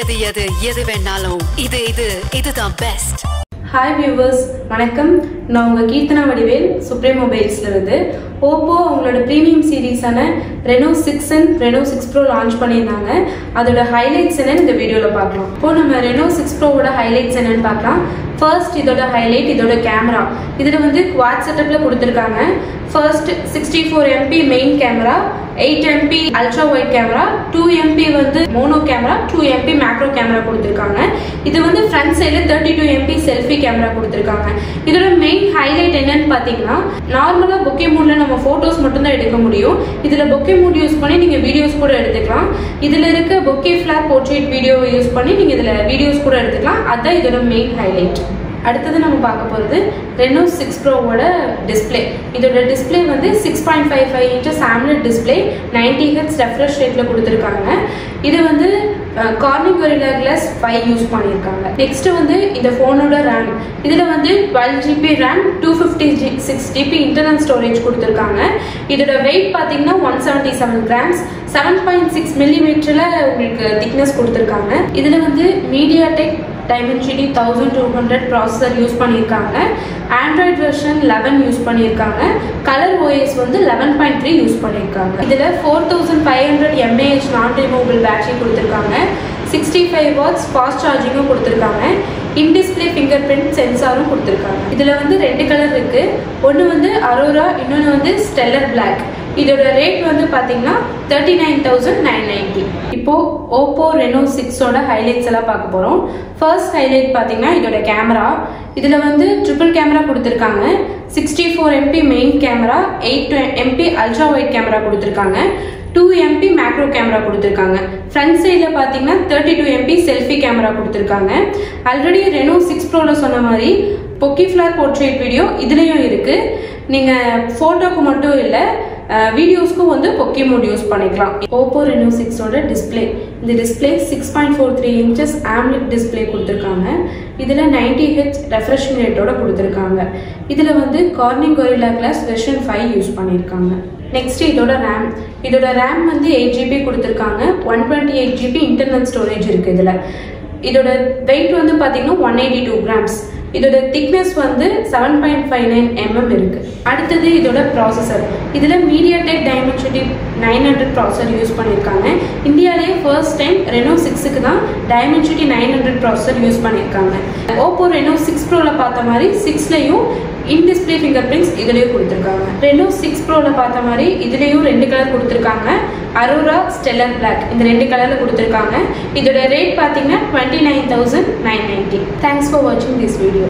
எது எது எது வேணாலும் இது இது இதுதான் பெஸ்ட் ஹாய் வியூவர்ஸ் வணக்கம் நான் உங்கள் கீர்த்தனா வடிவேல் சுப்ரீம் மொபைல்ஸ்ல இருந்து ஓப்போ அவங்களோட ப்ரீமியம் சீரீஸான Reno six and Reno six Pro launch பண்ணியிருந்தாங்க அதோட ஹைலைட்ஸ் என்னன்னு இந்த வீடியோவில் பார்க்கலாம் இப்போ நம்ம ரெனோ சிக்ஸ் ப்ரோவோட ஹைலைட்ஸ் என்னன்னு பார்க்கலாம் ஃபர்ஸ்ட் இதோட ஹைலைட் இதோட கேமரா இதில் வந்து குவாட் செட்டப்பில் கொடுத்துருக்காங்க first sixty four MP main camera eight MP ultra wide camera two MP வந்து mono camera two MP macro camera கொடுத்துருக்காங்க இது வந்து ஃப்ரண்ட் சைடில் thirty two MP selfie camera கொடுத்துருக்காங்க இதோட மெயின் ஹைலைட் என்னன்னு பார்த்தீங்கன்னா நார்மலாக பொக்கே மூடில் நம்ம ஃபோட்டோஸ் மட்டும்தான் எடுக்க முடியும் இதில் பொக்கே மூட் யூஸ் பண்ணி நீங்கள் வீடியோஸ் கூட எடுத்துக்கலாம் இதில் இருக்க bokeh flare portrait video use பண்ணி நீங்கள் இதில் வீடியோஸ் கூட எடுத்துக்கலாம் அதுதான் இதோட மெயின் ஹைலைட் அடுத்தது நம்ம பார்க்க போகிறது ரெனோ சிக்ஸ் ப்ரோவோட டிஸ்பிளே இதோட டிஸ்பிளே வந்து six point five five inches AMOLED display ninety hertz refresh ரேட்டில் கொடுத்துருக்காங்க இது வந்து Corning Gorilla glass five use பண்ணியிருக்காங்க நெக்ஸ்ட் வந்து இந்த ஃபோனோட ரேம் இதில் வந்து twelve GB RAM two fifty G six GB internal storage கொடுத்துருக்காங்க இதோட வெயிட் பார்த்தீங்கன்னா one seventy seven grams seven point six மில்லிமீட்டரில் உங்களுக்கு திக்னஸ் கொடுத்துருக்காங்க இதில் வந்து MediaTek Dimensity thousand two hundred processor use பண்ணியிருக்காங்க ஆண்ட்ராய்ட் வெர்ஷன் லெவன் யூஸ் பண்ணியிருக்காங்க கலர் ஓஎஸ் வந்து லெவன் பாயிண்ட் த்ரீ யூஸ் பண்ணியிருக்காங்க இதில் four thousand five hundred mAh non removable battery கொடுத்துருக்காங்க சிக்ஸ்டி ஃபைவ் வாட்ஸ் ஃபாஸ்ட் சார்ஜிங்கும் கொடுத்துருக்காங்க இன்டிஸ்பிளே ஃபிங்கர் பிரிண்ட் சென்சாரும் கொடுத்துருக்காங்க இதில் வந்து ரெண்டு கலர் இருக்குது ஒன்று வந்து அரோரா இன்னொன்று வந்து ஸ்டெல்லர் பிளாக் இதோட ரேட் வந்து பார்த்தீங்கன்னா thirty nine thousand nine ninety இப்போ ஓப்போ ரெனோ சிக்ஸோட ஹைலைட்ஸ் எல்லாம் பார்க்க போகிறோம் ஃபர்ஸ்ட் ஹைலைட் பார்த்தீங்கன்னா இதோட கேமரா இதில் வந்து ட்ரிபிள் கேமரா கொடுத்துருக்காங்க sixty four MP main camera eight MP ultra wide camera கொடுத்துருக்காங்க டூ எம்பி மேக்ரோ கேமரா கொடுத்துருக்காங்க ஃப்ரண்ட் சைடில் பார்த்தீங்கன்னா thirty two MP selfie camera கொடுத்துருக்காங்க ஆல்ரெடி ரெனோ சிக்ஸ் ப்ரோவில் சொன்ன மாதிரி பொக்கி ஃப்ளார் போர்ட்ரேட் வீடியோ இதுலேயும் இருக்குது நீங்கள் ஃபோட்டோக்கு மட்டும் இல்லை வீடியோஸ்க்கும் வந்து பொக்கே மோட் யூஸ் பண்ணிக்கலாம் ஓப்போ ரெனோ சிக்ஸோட டிஸ்பிளே இந்த display six point four three inches AMOLED display கொடுத்துருக்காங்க இதில் நைன்டி ஹெச் ரெஃப்ரெஷிங் ரேட்டோட கொடுத்துருக்காங்க இதில் வந்து Corning Gorilla glass version five use பண்ணியிருக்காங்க நெக்ஸ்ட் இதோட ரேம் இதோட ரேம் வந்து எயிட் ஜிபி கொடுத்துருக்காங்க one twenty eight GB internal storage இருக்குது இதில் இதோட வெயிட் வந்து பார்த்தீங்கன்னா ஒன் எயிட்டி டூ கிராம்ஸ் இதோட திக்னஸ் வந்து seven point five nine MM இருக்கு அடுத்தது இதோட ப்ராசஸர் இதில் MediaTek Dimensity nine hundred processor use பண்ணியிருக்காங்க இந்தியாவிலேயே ஃபர்ஸ்ட் டைம் ரெனோ சிக்ஸுக்கு தான் Dimensity nine hundred processor use பண்ணியிருக்காங்க ஓப்போ ரெனோ சிக்ஸ் ப்ரோவில் பார்த்த மாதிரி சிக்ஸ்லையும் இன் டிஸ்பிளே ஃபிங்கர் பிரிண்ட்ஸ் இதுலேயும் கொடுத்துருக்காங்க ரெனோ சிக்ஸ் ப்ரோவில் பார்த்த மாதிரி இதுலேயும் ரெண்டு கலர் கொடுத்துருக்காங்க அரோரா ஸ்டெல்லர் பிளாக் இந்த ரெண்டு கலரில் கொடுத்துருக்காங்க இதோட ரேட் பார்த்தீங்கன்னா twenty nine thousand nine ninety thanks for வாட்சிங் திஸ் வீடியோ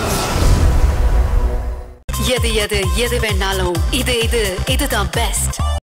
எது எது எது வேணாலும் இது இது இதுதான் பெஸ்ட்